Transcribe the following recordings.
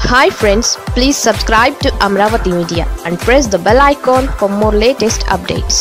hi friends please subscribe to Amaravati media and press the bell icon for more latest updates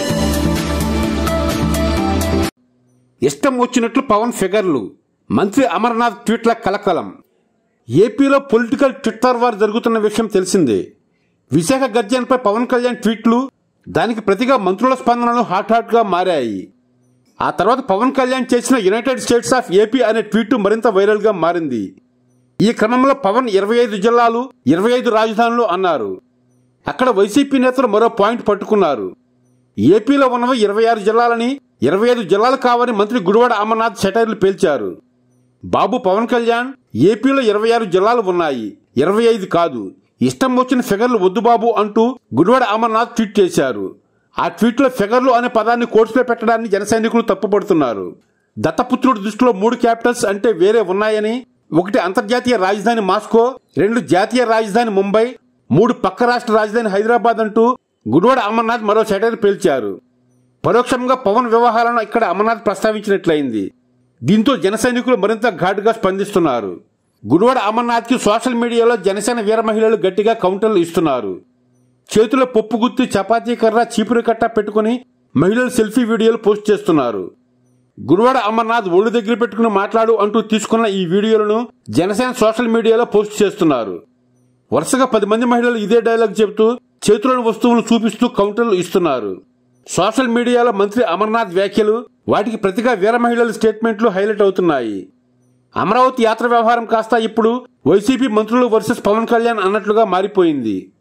ఇష్టం వచ్చినట్లు పవన్ ఫిగర్లు మంత్రి అమర్నాథ్ ట్వీట్ల కలకలం ఏపీలో పొలిటికల్ ట్విట్టర్ వార్ జరుగుతున్న విషయం తెలిసిందే విశాఖ గర్జనపై పవన్ కళ్యాణ్ ట్వీట్లు దానికి ప్రతిగా మంత్రుల స్పందనలు హాట్ హాట్ గా మారాయి ఆ తర్వాత పవన్ కళ్యాణ్ చేసిన యునైటెడ్ స్టేట్స్ ఆఫ్ ఏపీ అనే ట్వీట్ మరింత వైరల్ గా మారింది ఈ క్రమంలో పవన్ ఇరవై ఐదు జిల్లాలు ఇరవై ఐదు రాజధానులు అన్నారు అక్కడ వైసీపీ నేతలు మరో పాయింట్ పట్టుకున్నారు ఏపీలో ఉన్నవి ఇరవై ఆరు జిల్లాలని ఇరవై ఐదు జిల్లాలు కావని మంత్రి గుడివాడ అమర్నాథ్ సెటైర్లు పేల్చారు బాబు పవన్ కళ్యాణ్ ఏపీలో ఇరవై ఆరు జిల్లాలు ఉన్నాయి ఇరవై ఐదు కాదు ఇష్టం వచ్చిన ఫిగర్లు వద్దు బాబు అంటూ గుడివాడ అమర్నాథ్ ట్వీట్ చేశారు ఆ ట్వీట్లో ఫిగర్లు అనే పదాన్ని కోర్సులో పెట్టడాన్ని జన సైనికులు తప్పుపడుతున్నారు దత్తపుత్రుడి దృష్టిలో మూడు క్యాపిటల్స్ అంటే వేరే ఉన్నాయని ఒకటి అంతర్జాతీయ రాజధాని మాస్కో రెండు జాతీయ రాజధాని ముంబై మూడు పక్క రాష్ట్ర రాజధాని హైదరాబాద్ అంటూ గుడివాడ అమర్నాథ్ మరో సెటైర్ పేల్చారు పరోక్షంగా పవన్ వ్యవహారాలను ఇక్కడ అమర్నాథ్ ప్రస్తావించినట్లయింది దీంతో జన సైనికులు మరింత ఘాటుగా స్పందిస్తున్నారు గుడివాడ అమర్నాథ్ కి సోషల్ మీడియాలో జనసేన వీర మహిళలు గట్టిగా కౌంటర్లు ఇస్తున్నారు చేతిలో పప్పు గుత్తి చపాతీ కర్ర చీపురు కట్ట పెట్టుకుని మహిళలు సెల్ఫీ వీడియోలు పోస్ట్ చేస్తున్నారు గురువాడ అమర్నాథ్ ఒళ్ళు దగ్గర పెట్టుకుని మాట్లాడు అంటూ తీసుకున్న ఈ వీడియోలను జనసేన సోషల్ మీడియాలో పోస్ట్ చేస్తున్నారు వరుసగా పది మంది మహిళలు ఇదే డైలాగ్ చెబుతూ చేతిలోని వస్తువులు చూపిస్తూ కౌంటర్లు ఇస్తున్నారు సోషల్ మీడియాలో మంత్రి అమర్నాథ్ వ్యాఖ్యలు వాటికి ప్రతిగా వీర మహిళల స్టేట్మెంట్లు హైలైట్ అవుతున్నాయి అమరావతి యాత్ర వ్యవహారం కాస్త ఇప్పుడు వైసీపీ మంత్రులు వర్సెస్ పవన్ కళ్యాణ్ అన్నట్లుగా మారిపోయింది